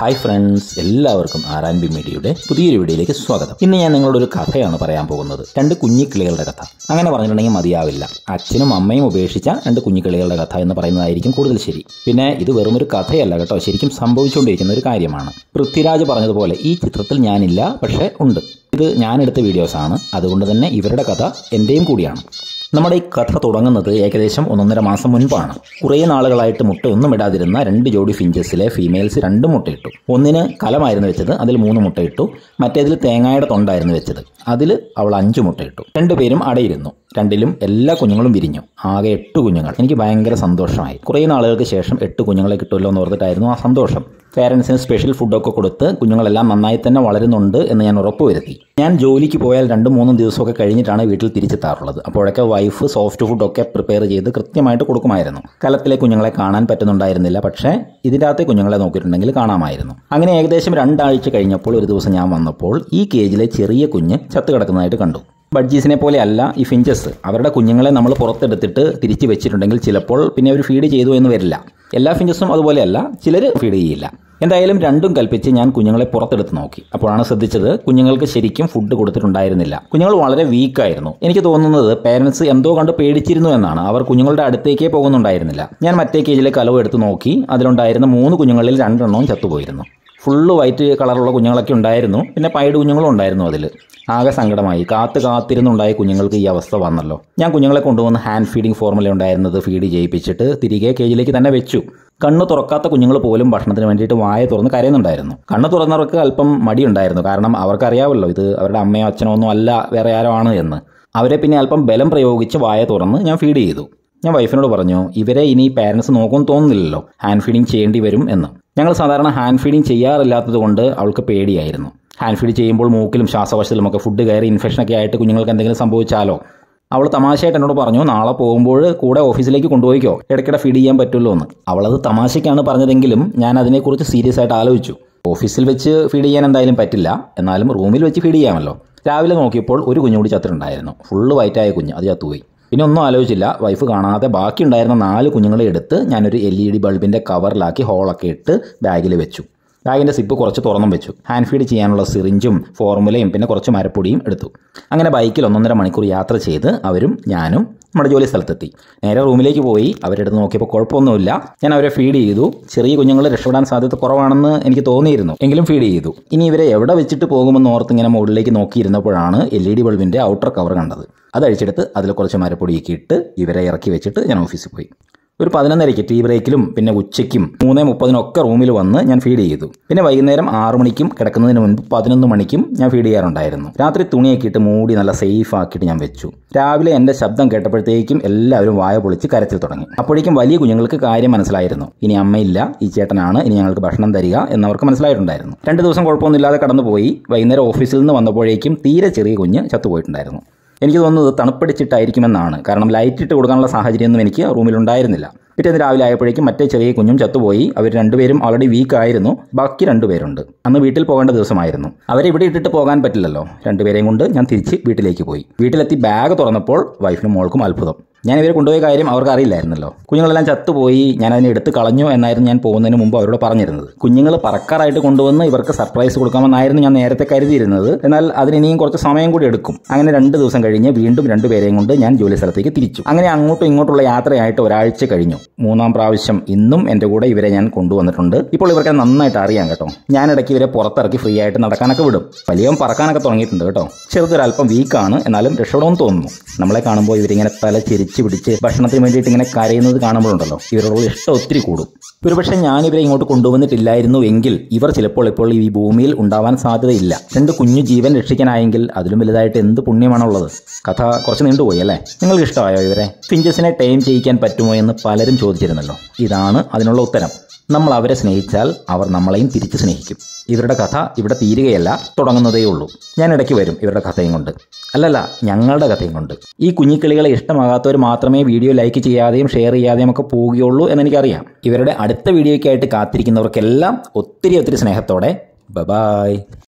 hi friends എല്ലാവർക്കും R and B മീഡിയയുടെ പുതിയൊരു വീഡിയോയിലേക്ക് സ്വാഗതം ഇന്ന് ഞാൻ നിങ്ങളോട് ഒരു കഥയാണ് പറയാൻ പോകുന്നത് രണ്ട് കുഞ്ഞിക്കിളികളുടെ കഥ അങ്ങനെ പറഞ്ഞിട്ടുണ്ടെങ്കിൽ മതിയാവില്ല അച്ഛനും അമ്മയും ഉപേക്ഷിച്ച രണ്ട് കുഞ്ഞിക്കിളികളുടെ കഥ എന്ന് പറയുന്നതായിരിക്കും കൂടുതൽ ശരി പിന്നെ ഇത് വെറും ഒരു കഥയല്ല കേട്ടോ ശരിക്കും സംഭവിച്ചുകൊണ്ടിരിക്കുന്ന ഒരു കാര്യമാണ് പൃഥ്വിരാജ് പറഞ്ഞതുപോലെ ഈ ചിത്രത്തിൽ ഞാനില്ല പക്ഷേ ഉണ്ട് ഇത് ഞാനെടുത്ത വീഡിയോസാണ് അതുകൊണ്ട് തന്നെ ഇവരുടെ കഥ എൻ്റെയും കൂടിയാണ് നമ്മുടെ ഈ കഥ തുടങ്ങുന്നത് ഏകദേശം ഒന്നൊന്നര മാസം മുൻപാണ് കുറേ നാളുകളായിട്ട് മുട്ടയൊന്നും ഇടാതിരുന്ന രണ്ട് ജോഡി ഫിഞ്ചസിലെ ഫീമെയിൽസ് രണ്ട് മുട്ടയിട്ടു ഒന്നിന് കലമായിരുന്നു വെച്ചത് അതിൽ മൂന്ന് മുട്ടയിട്ടു മറ്റേതിൽ തേങ്ങയുടെ തൊണ്ടായിരുന്നു വെച്ചത് അതിൽ അവൾ അഞ്ച് മുട്ടയിട്ടു രണ്ടുപേരും അടയിരുന്നു രണ്ടിലും എല്ലാ കുഞ്ഞുങ്ങളും വിരിഞ്ഞു ആകെ എട്ട് കുഞ്ഞുങ്ങൾ എനിക്ക് ഭയങ്കര സന്തോഷമായി കുറേ നാളുകൾക്ക് ശേഷം എട്ട് കുഞ്ഞുങ്ങളെ കിട്ടുമല്ലോ എന്ന് ഓർത്തിട്ടായിരുന്നു ആ സന്തോഷം പേരൻസിന് സ്പെഷ്യൽ ഫുഡൊക്കെ കൊടുത്ത് കുഞ്ഞുങ്ങളെല്ലാം നന്നായി തന്നെ വളരുന്നുണ്ട് എന്ന് ഞാൻ ഉറപ്പുവരുത്തി ഞാൻ ജോലിക്ക് പോയാൽ രണ്ടും മൂന്നും ദിവസമൊക്കെ കഴിഞ്ഞിട്ടാണ് വീട്ടിൽ തിരിച്ചെത്താറുള്ളത് അപ്പോഴൊക്കെ വൈഫ് സോഫ്റ്റ് ഫുഡൊക്കെ പ്രിപ്പയർ ചെയ്ത് കൃത്യമായിട്ട് കൊടുക്കുമായിരുന്നു കലത്തിലെ കുഞ്ഞുങ്ങളെ കാണാൻ പറ്റുന്നുണ്ടായിരുന്നില്ല പക്ഷേ ഇതിനകത്തെ കുഞ്ഞുങ്ങളെ നോക്കിയിട്ടുണ്ടെങ്കിൽ കാണാമായിരുന്നു അങ്ങനെ ഏകദേശം രണ്ടാഴ്ച കഴിഞ്ഞപ്പോൾ ഒരു ദിവസം ഞാൻ വന്നപ്പോൾ ഈ കേജിലെ ചെറിയ കുഞ്ഞ് ചത്തു കിടക്കുന്നതായിട്ട് കണ്ടു ബഡ്ജീസിനെ പോലെ അല്ല ഈ ഫിഞ്ചസ് അവരുടെ കുഞ്ഞുങ്ങളെ നമ്മൾ പുറത്തെടുത്തിട്ട് തിരിച്ചു വെച്ചിട്ടുണ്ടെങ്കിൽ ചിലപ്പോൾ പിന്നെ അവർ ഫീഡ് ചെയ്തു എന്ന് വരില്ല എല്ലാ ഫിഞ്ചസും അതുപോലെയല്ല ചിലർ ഫീഡ് ചെയ്യില്ല എന്തായാലും രണ്ടും കൽപ്പിച്ച് ഞാൻ കുഞ്ഞുങ്ങളെ പുറത്തെടുത്ത് നോക്കി അപ്പോഴാണ് ശ്രദ്ധിച്ചത് കുഞ്ഞുങ്ങൾക്ക് ശരിക്കും ഫുഡ് കൊടുത്തിട്ടുണ്ടായിരുന്നില്ല കുഞ്ഞുങ്ങൾ വളരെ വീക്കായിരുന്നു എനിക്ക് തോന്നുന്നത് പേരൻസ് എന്തോ കണ്ട് പേടിച്ചിരുന്നു എന്നാണ് അവർ കുഞ്ഞുങ്ങളുടെ അടുത്തേക്കേ പോകുന്നുണ്ടായിരുന്നില്ല ഞാൻ മറ്റേ കേജിലെ കലവ് എടുത്ത് നോക്കി അതിലുണ്ടായിരുന്ന മൂന്ന് കുഞ്ഞുങ്ങളിൽ രണ്ടെണ്ണവും ചത്തുപോയിരുന്നു ഫുള്ള് വൈറ്റ് കളറുള്ള കുഞ്ഞുങ്ങളൊക്കെ ഉണ്ടായിരുന്നു പിന്നെ പൈഡ് കുഞ്ഞുങ്ങളും ഉണ്ടായിരുന്നു അതിൽ ആകെ സങ്കടമായി കാത്ത് കാത്തിരുന്നുണ്ടായ കുഞ്ഞുങ്ങൾക്ക് ഈ അവസ്ഥ വന്നല്ലോ ഞാൻ കുഞ്ഞുങ്ങളെ കൊണ്ടുവന്ന് ഹാൻഡ് ഫീഡിംഗ് ഫോർമുല ഉണ്ടായിരുന്നത് ഫീഡ് ചെയ്യിപ്പിച്ചിട്ട് തിരികെ കേജിലേക്ക് തന്നെ വെച്ചു കണ്ണ് തുറക്കാത്ത കുഞ്ഞുങ്ങൾ പോലും ഭക്ഷണത്തിന് വേണ്ടിയിട്ട് വായ തുറന്ന് കരയുന്നുണ്ടായിരുന്നു കണ്ണ് തുറന്നവർക്ക് അല്പം മടിയുണ്ടായിരുന്നു കാരണം അവർക്കറിയാമല്ലോ ഇത് അവരുടെ അമ്മയോ അച്ഛനോ ഒന്നും അല്ല വേറെ ആരോ ആണ് എന്ന് അവരെ പിന്നെ അല്പം ബലം പ്രയോഗിച്ച് വായ തുറന്ന് ഞാൻ ഫീഡ് ചെയ്തു ഞാൻ വൈഫിനോട് പറഞ്ഞു ഇവരെ ഇനി പാരൻസ് നോക്കുമെന്ന് തോന്നുന്നില്ലല്ലോ ഹാൻഡ് ഫീഡിങ് ചെയ്യേണ്ടി വരും എന്ന് ഞങ്ങൾ സാധാരണ ഹാൻഡ് ഫീഡിങ് ചെയ്യാറില്ലാത്തത് കൊണ്ട് അവൾക്ക് പേടിയായിരുന്നു ഹാൻഡ് ഫീഡ് ചെയ്യുമ്പോൾ മൂക്കിലും ശ്വാസകോശത്തിലും ഒക്കെ ഫുഡ് കയറി ഇൻഫെക്ഷനൊക്കെ ആയിട്ട് കുഞ്ഞുങ്ങൾക്ക് എന്തെങ്കിലും സംഭവിച്ചാലോ അവൾ തമാശയായിട്ട് എന്നോട് പറഞ്ഞു നാളെ പോകുമ്പോൾ കൂടെ ഓഫീസിലേക്ക് കൊണ്ടുപോയിക്കോ ഇടയ്ക്കിടെ ഫീഡ് ചെയ്യാൻ പറ്റുമല്ലോ എന്ന് അവളത് തമാശയ്ക്കാണ് പറഞ്ഞതെങ്കിലും ഞാൻ അതിനെക്കുറിച്ച് സീരിയസ് ആയിട്ട് ആലോചിച്ചു ഓഫീസിൽ വെച്ച് ഫീഡ് ചെയ്യാൻ എന്തായാലും പറ്റില്ല എന്നാലും റൂമിൽ വെച്ച് ഫീഡ് ചെയ്യാമല്ലോ രാവിലെ നോക്കിയപ്പോൾ ഒരു കുഞ്ഞു കൂടി ചത്തിട്ടുണ്ടായിരുന്നു ഫുള്ള് വൈറ്റായ കുഞ്ഞ് അത് ചത്തുപോയി പിന്നെ ഒന്നും ആലോചിച്ചില്ല വൈഫ് കാണാതെ ബാക്കി ഉണ്ടായിരുന്ന നാല് കുഞ്ഞുങ്ങളെ എടുത്ത് ഞാനൊരു എൽ ഇ ഡി ബൾബിൻ്റെ കവറിലാക്കി ഹോളൊക്കെ ഇട്ട് ബാഗിൽ വെച്ചു ബാഗിൻ്റെ സിപ്പ് കുറച്ച് തുറന്നും വെച്ചു ഹാൻഡ് ഫീഡ് ചെയ്യാനുള്ള സിറിഞ്ചും ഫോർമുലയും പിന്നെ കുറച്ച് മരപ്പൊടിയും എടുത്തു അങ്ങനെ ബൈക്കിൽ ഒന്നൊന്നര മണിക്കൂർ യാത്ര ചെയ്ത് അവരും ഞാനും നമ്മുടെ ജോലി സ്ഥലത്തെത്തി നേരെ റൂമിലേക്ക് പോയി അവരെടുത്ത് നോക്കിയപ്പോൾ കുഴപ്പമൊന്നുമില്ല ഞാൻ അവരെ ഫീഡ് ചെയ്തു ചെറിയ കുഞ്ഞുങ്ങൾ രക്ഷപ്പെടാൻ സാധ്യത കുറവാണെന്ന് എനിക്ക് തോന്നിയിരുന്നു എങ്കിലും ഫീഡ് ചെയ്തു ഇനി ഇവരെ എവിടെ വെച്ചിട്ട് പോകുമെന്ന് ഓർത്ത് ഇങ്ങനെ മുകളിലേക്ക് നോക്കിയിരുന്നപ്പോഴാണ് എൽ ഇ ഡി ബൾബിൻ്റെ ഔട്ടർ കവർ കണ്ടത് അത് അഴിച്ചെടുത്ത് അതിൽ കുറച്ച് മരപ്പൊടിയൊക്കെ ഇട്ട് ഇവരെ ഇറക്കി വെച്ചിട്ട് ഞാൻ ഓഫീസിൽ പോയി ഒരു പതിനൊന്നരയ്ക്ക് ടീ ബ്രേക്കിലും പിന്നെ ഉച്ചയ്ക്കും മൂന്നേ മുപ്പതിനൊക്കെ റൂമിൽ വന്ന് ഞാൻ ഫീഡ് ചെയ്തു പിന്നെ വൈകുന്നേരം ആറു മണിക്കും കിടക്കുന്നതിന് മുൻപ് പതിനൊന്ന് മണിക്കും ഞാൻ ഫീഡ് ചെയ്യാറുണ്ടായിരുന്നു രാത്രി തുണിയൊക്കെ ഇട്ട് മൂടി നല്ല സേഫ് ആക്കിയിട്ട് ഞാൻ വെച്ചു രാവിലെ എൻ്റെ ശബ്ദം കേട്ടപ്പോഴത്തേക്കും എല്ലാവരും വായ പൊളിച്ച് കരച്ചിൽ തുടങ്ങി അപ്പോഴേക്കും വലിയ കുഞ്ഞുങ്ങൾക്ക് കാര്യം മനസ്സിലായിരുന്നു ഇനി അമ്മയില്ല ഈ ചേട്ടനാണ് ഇനി ഞങ്ങൾക്ക് ഭക്ഷണം തരിക എന്നവർക്ക് മനസ്സിലായിട്ടുണ്ടായിരുന്നു രണ്ട് ദിവസം കുഴപ്പമൊന്നുമില്ലാതെ കടന്നുപോയി വൈകുന്നേരം ഓഫീസിൽ നിന്ന് വന്നപ്പോഴേക്കും തീരെ ചെറിയ കുഞ്ഞ് ചത്തുപോയിട്ടുണ്ടായിരുന്നു എനിക്ക് തോന്നുന്നത് തണുപ്പടിച്ചിട്ടായിരിക്കുമെന്നാണ് കാരണം ലൈറ്റ് ഇട്ട് കൊടുക്കാനുള്ള സാഹചര്യമൊന്നും എനിക്ക് റൂമിലുണ്ടായിരുന്നില്ല പിറ്റേന്ന് രാവിലെ ആയപ്പോഴേക്കും മറ്റേ ചെറിയ കുഞ്ഞും ചത്തുപോയി അവർ രണ്ടുപേരും ഓൾറെഡി വീക്ക് ആയിരുന്നു ബാക്കി രണ്ടുപേരുണ്ട് അന്ന് വീട്ടിൽ പോകേണ്ട ദിവസമായിരുന്നു അവരെ ഇവിടെ ഇട്ടിട്ട് പോകാൻ പറ്റില്ലല്ലോ രണ്ടുപേരെയും കൊണ്ട് ഞാൻ തിരിച്ച് വീട്ടിലേക്ക് പോയി വീട്ടിലെത്തി ബാഗ് തുറന്നപ്പോൾ വൈഫിനും മോൾക്കും അത്ഭുതം ഞാൻ ഇവരെ കൊണ്ടുപോയ കാര്യം അവർക്ക് അറിയില്ലായിരുന്നല്ലോ കുഞ്ഞുങ്ങളെല്ലാം ചത്തുപോയി ഞാൻ അതിനെ എടുത്ത് കളഞ്ഞു എന്നായിരുന്നു ഞാൻ പോകുന്നതിന് മുമ്പ് അവരോട് പറഞ്ഞിരുന്നത് കുഞ്ഞുങ്ങൾ പറക്കാറായിട്ട് കൊണ്ടുവന്ന് ഇവർക്ക് സർപ്രൈസ് കൊടുക്കാമെന്നായിരുന്നു ഞാൻ നേരത്തെ കരുതിയിരുന്നത് എന്നാൽ അതിന് ഇനിയും കുറച്ച് സമയം കൂടി എടുക്കും അങ്ങനെ രണ്ട് ദിവസം കഴിഞ്ഞ് വീണ്ടും രണ്ടുപേരെയും കൊണ്ട് ഞാൻ ജോലി സ്ഥലത്തേക്ക് തിരിച്ചു അങ്ങനെ അങ്ങോട്ടും ഇങ്ങോട്ടുള്ള യാത്രയായിട്ട് ഒരാഴ്ച കഴിഞ്ഞു മൂന്നാം പ്രാവശ്യം ഇന്നും എൻ്റെ കൂടെ ഇവരെ ഞാൻ കൊണ്ടുവന്നിട്ടുണ്ട് ഇപ്പോൾ ഇവർക്ക് നന്നായിട്ട് അറിയാം കേട്ടോ ഞാൻ ഇടയ്ക്ക് ഇവരെ പുറത്തിറക്കി ഫ്രീ ആയിട്ട് നടക്കാനൊക്കെ വിടും വലിയവൻ പറക്കാനൊക്കെ തുടങ്ങിയിട്ടുണ്ട് കേട്ടോ ചെറുതൊരല്പം വീക്കാണ് എന്നാലും രക്ഷപ്പെടുമെന്ന് തോന്നുന്നു നമ്മളെ കാണുമ്പോൾ ഇവരിങ്ങനെ തല ചിരിച്ച് പിടിച്ച് ഭക്ഷണത്തിന് വേണ്ടിയിട്ട് ഇങ്ങനെ കരയുന്നത് കാണുമ്പോഴുണ്ടല്ലോ ഇവരോടുള്ള ഇഷ്ടം ഒത്തിരി കൂടും ഒരുപക്ഷെ ഞാൻ ഇവരെ ഇങ്ങോട്ട് കൊണ്ടുവന്നിട്ടില്ലായിരുന്നു എങ്കിൽ ഇവർ ചിലപ്പോൾ ഇപ്പോൾ ഈ ഭൂമിയിൽ ഉണ്ടാവാൻ സാധ്യതയില്ല രണ്ട് കുഞ്ഞു ജീവൻ രക്ഷിക്കാനായെങ്കിൽ അതിലും വലുതായിട്ട് എന്ത് പുണ്യമാണുള്ളത് കഥ കുറച്ച് നീണ്ടുപോയി അല്ലേ നിങ്ങൾക്ക് ഇഷ്ടമായോ ഇവരെ ഫിഞ്ചസിനെ ടൈം ചെയ്യിക്കാൻ പറ്റുമോ എന്ന് പലരും ചോദിച്ചിരുന്നല്ലോ ഇതാണ് അതിനുള്ള ഉത്തരം നമ്മൾ അവരെ സ്നേഹിച്ചാൽ അവർ നമ്മളെയും തിരിച്ച് സ്നേഹിക്കും ഇവരുടെ കഥ ഇവിടെ തീരുകയല്ല തുടങ്ങുന്നതേ ഉള്ളൂ ഞാൻ ഇടയ്ക്ക് വരും ഇവരുടെ കഥയും കൊണ്ട് അല്ലല്ല ഞങ്ങളുടെ കഥയും കൊണ്ട് ഈ കുഞ്ഞിക്കിളികളെ ഇഷ്ടമാകാത്തവർ മാത്രമേ വീഡിയോ ലൈക്ക് ചെയ്യാതെയും ഷെയർ ചെയ്യാതെയും ഒക്കെ പോവുകയുള്ളൂ എന്നെനിക്കറിയാം ഇവരുടെ അടുത്ത വീഡിയോയ്ക്കായിട്ട് കാത്തിരിക്കുന്നവർക്കെല്ലാം ഒത്തിരി ഒത്തിരി സ്നേഹത്തോടെ ബ ബായ്